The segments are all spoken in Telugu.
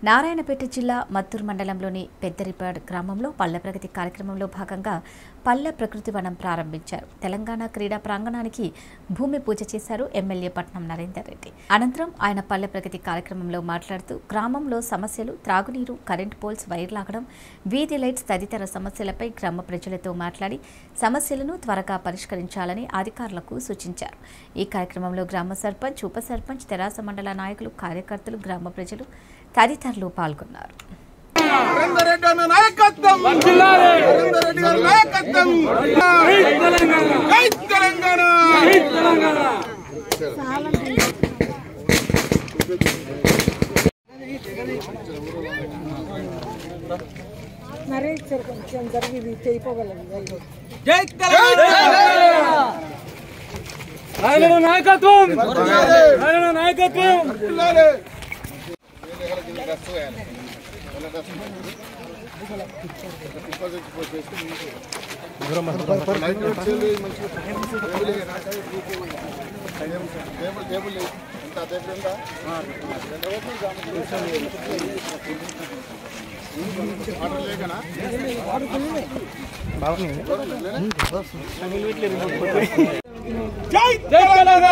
నారాయణపేట జిల్లా మత్తూరు మండలంలోని పెద్దరిపాడ్ గ్రామంలో పల్లె ప్రగతి కార్యక్రమంలో భాగంగా పల్లె ప్రకృతి వనం ప్రారంభించారు తెలంగాణ క్రీడా ప్రాంగణానికి భూమి పూజ చేశారు ఎమ్మెల్యే పట్నం నరేందర్ రెడ్డి అనంతరం ఆయన పల్లె ప్రగతి కార్యక్రమంలో మాట్లాడుతూ గ్రామంలో సమస్యలు త్రాగునీరు కరెంట్ పోల్స్ వైర్ లాగడం వీధి లైట్స్ తదితర సమస్యలపై గ్రామ ప్రజలతో మాట్లాడి సమస్యలను త్వరగా పరిష్కరించాలని అధికారులకు సూచించారు ఈ కార్యక్రమంలో గ్రామ సర్పంచ్ ఉప సర్పంచ్ తెరాస మండల నాయకులు కార్యకర్తలు గ్రామ ప్రజలు తదితరులు పాల్గొన్నారు నరేందర్ రెడ్డి అన్న నాయకత్వం నరేందర్ రెడ్డి గారి నాయకత్వం జై తెలంగాణ మరి కొంచెం జరిగి చేయిపోగలరు జై తెలంగాణ ఆయన నాయకత్వం ఆయన నాయకత్వం పిల్లాలే. జై తెలంగాణ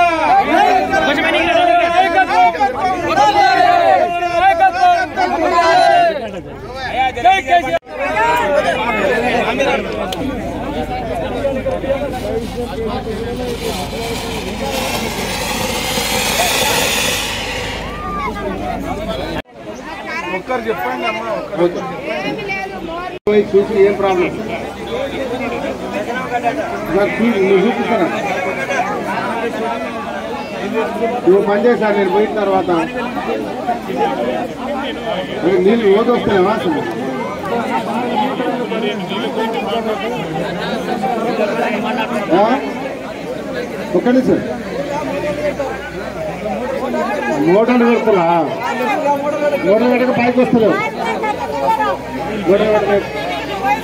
ఒక్కరు చెప్పండి అమ్మా ఒక్కరు పోయి చూసి ఏం ప్రాబ్లం నువ్వు చూపిస్తారా నువ్వు పని చేశారు నేను పోయిన తర్వాత మరి నీళ్ళు రోజు వస్తాయా అసలు ఆ? ఒక్క నిమిషం మోటార్లు పెడతారా మోటార్ పెట్టక పైకి వస్తలేవు మోటార్ పెట్టక